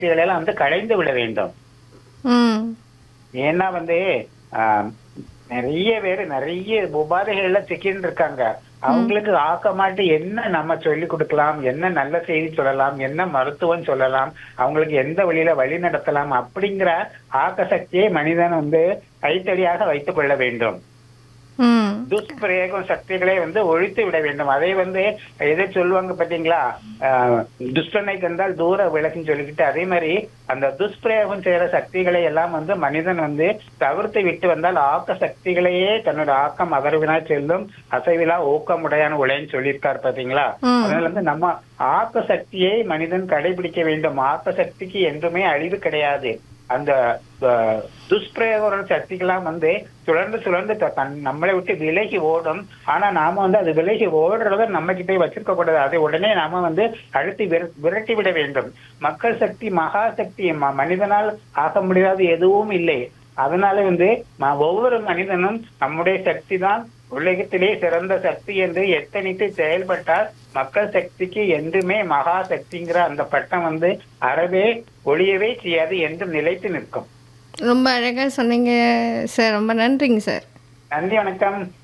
சக்திகளை எல்லாம் வந்து களைந்து விட வேண்டும் ம் ஏன்னா வந்து ஆஹ், நிறைய பேர் நிறைய உபாதைகள்ல சிக்கின்னு இருக்காங்க அவங்களுக்கு ஆக்கமாட்டு என்ன நம்ம சொல்லி கொடுக்கலாம் என்ன நல்ல செய்தி சொல்லலாம் என்ன மருத்துவம் சொல்லலாம் அவங்களுக்கு எந்த வழியில வழி நடத்தலாம் அப்படிங்கிற ஆக்க சக்தியை மனிதன் வந்து கைத்தடியாக வைத்துக் கொள்ள வேண்டும் ம் துஷ்பிரயோகம் சக்திகளை வந்து ஒழித்து விட வேண்டும் அதை வந்து எதை சொல்லுவாங்க பாத்தீங்களா ஆஹ், துஷ்டனை கண்டால் தூர விலகுன்னு சொல்லிக்கிட்டு அதே மாதிரி அந்த துஷ்பிரயோகம் செய்யற சக்திகளை எல்லாம் வந்து மனிதன் வந்து தவிர்த்து விட்டு வந்தால் ஆக்க சக்திகளையே தன்னோட ஆக்கம் அதர்வினா செல்லும் அசைவிலா ஊக்கமுடையான உலைன்னு சொல்லியிருக்கார் பாத்தீங்களா ம். அதனால வந்து நம்ம ஆக்க சக்தியை மனிதன் கடைபிடிக்க வேண்டும் ஆக்க சக்திக்கு என்றுமே அழிவு கிடையாது அந்த அஹ், துஷ்பிரயோக சக்திகள்லாம் வந்து சுழன்று சுழன்று த- தன் நம்மளை விட்டு விலகி ஓடும் ஆனா நாம வந்து அது விலகி ஓடுறத நம்ம கிட்டே வச்சிருக்க கூடாது அதை உடனே நாம வந்து அழுத்தி விர- விரட்டி விட வேண்டும் மக்கள் சக்தி மகா சக்தி ம- மனிதனால் ஆக முடியாத எதுவும் இல்லை அதனால வந்து ம- ஒவ்வொரு மனிதனும் நம்முடைய சக்தி தான் உலகத்திலே சிறந்த சக்தி என்று எத்தனித்து செயல்பட்டால் மக்கள் சக்திக்கு என்றுமே மகா சக்திங்கிற அந்த பட்டம் வந்து அறவே ஒளியவே செய்யாது என்றும் நிலைத்து நிற்கும் ரொம்ப அழகாக சொன்னீங்க சார் ரொம்ப நன்றிங்க சார் நன்றி வணக்கம்